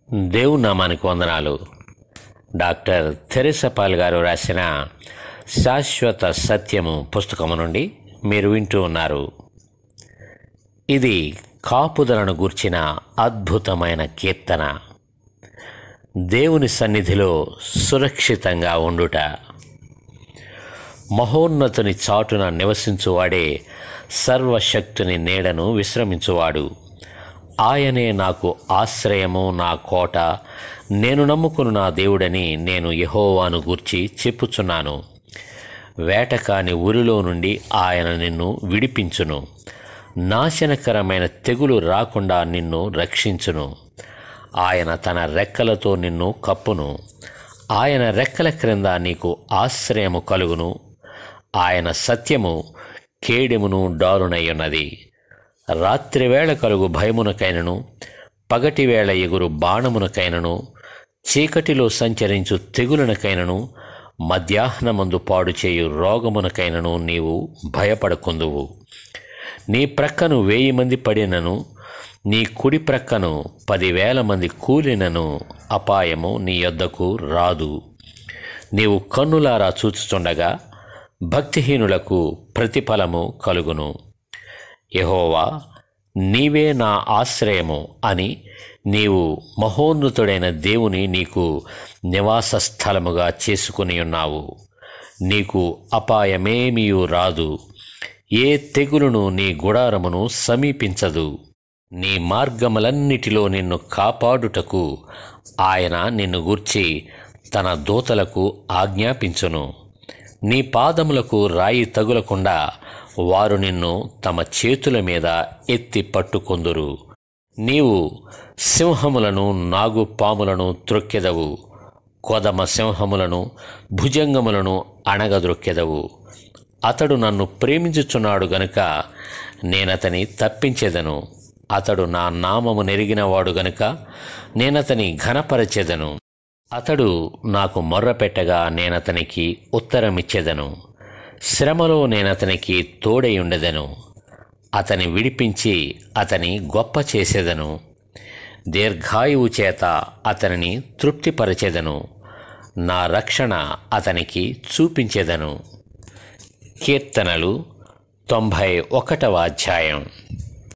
దేవుని నామానికి వందనాలు డాక్టర్ తెరెసపాల్ గారు రాసిన శాశ్వత సత్యము పుస్తకము నుండి మీరు వింటూ ఉన్నారు ఇది కాపుదలను గూర్చిన అద్భుతమైన కీర్తన దేవుని సన్నిధిలో సురక్షితంగా ఉండుట మహోన్నతుని చాటున నివసించువాడే సర్వశక్తుని నీడను విశ్రమించువాడు ఆయనే నాకు ఆశ్రయము నా కోట నేను నమ్ముకును నా దేవుడని నేను యహోవాను గూర్చి చెప్పుచున్నాను వేటకాని ఉరిలో నుండి ఆయన నిన్ను విడిపించును నాశనకరమైన తెగులు రాకుండా నిన్ను రక్షించును ఆయన తన రెక్కలతో నిన్ను కప్పును ఆయన రెక్కల క్రింద నీకు ఆశ్రయము కలుగును ఆయన సత్యము కేడెమును డారునయ్యున్నది రాత్రివేళ కలుగు భయమునకైనను పగటివేళ ఎగురు బాణమునకైనను చీకటిలో సంచరించు తెగులనకైనను మధ్యాహ్నమందు పాడు చేయు రోగమునకైనను నీవు భయపడకుందువు నీ ప్రక్కను వేయి మంది పడినను నీ కుడి ప్రక్కను పదివేల మంది కూలినను అపాయము నీ యొద్దకు రాదు నీవు కన్నులారా చూచుచుండగా భక్తిహీనులకు ప్రతిఫలము కలుగును యహోవా నీవే నా ఆశ్రయము అని నీవు మహోన్నతుడైన దేవుని నీకు నివాస స్థలముగా చేసుకుని ఉన్నావు నీకు అపాయమేమీయూ రాదు ఏ తెగులును నీ గుడారమును సమీపించదు నీ మార్గములన్నిటిలో నిన్ను కాపాడుటకు ఆయన నిన్ను గూర్చి తన దూతలకు ఆజ్ఞాపించును నీ పాదములకు రాయి తగులకుండా వారు నిన్ను తమ చేతుల మీద ఎత్తి పట్టుకొందురు నీవు సింహములను నాగుపాములను త్రొక్కెదవు కొదమ సింహములను భుజంగములను అణగద్రొక్కెదవు అతడు నన్ను ప్రేమించుచున్నాడు గనుక నేనతని తప్పించెదను అతడు నా నామము నెరిగినవాడు గనుక నేనతని ఘనపరచెదను అతడు నాకు మొర్రపెట్టగా నేనతనికి ఉత్తరమిచ్చెదను శ్రమలో నేనతనికి తోడై ఉండెదను అతని విడిపించి అతని గొప్ప చేసేదను దీర్ఘాయువు చేత అతనిని తృప్తిపరచెదను నా రక్షణ అతనికి చూపించెదను కీర్తనలు తొంభై ఒకటవ అధ్యాయం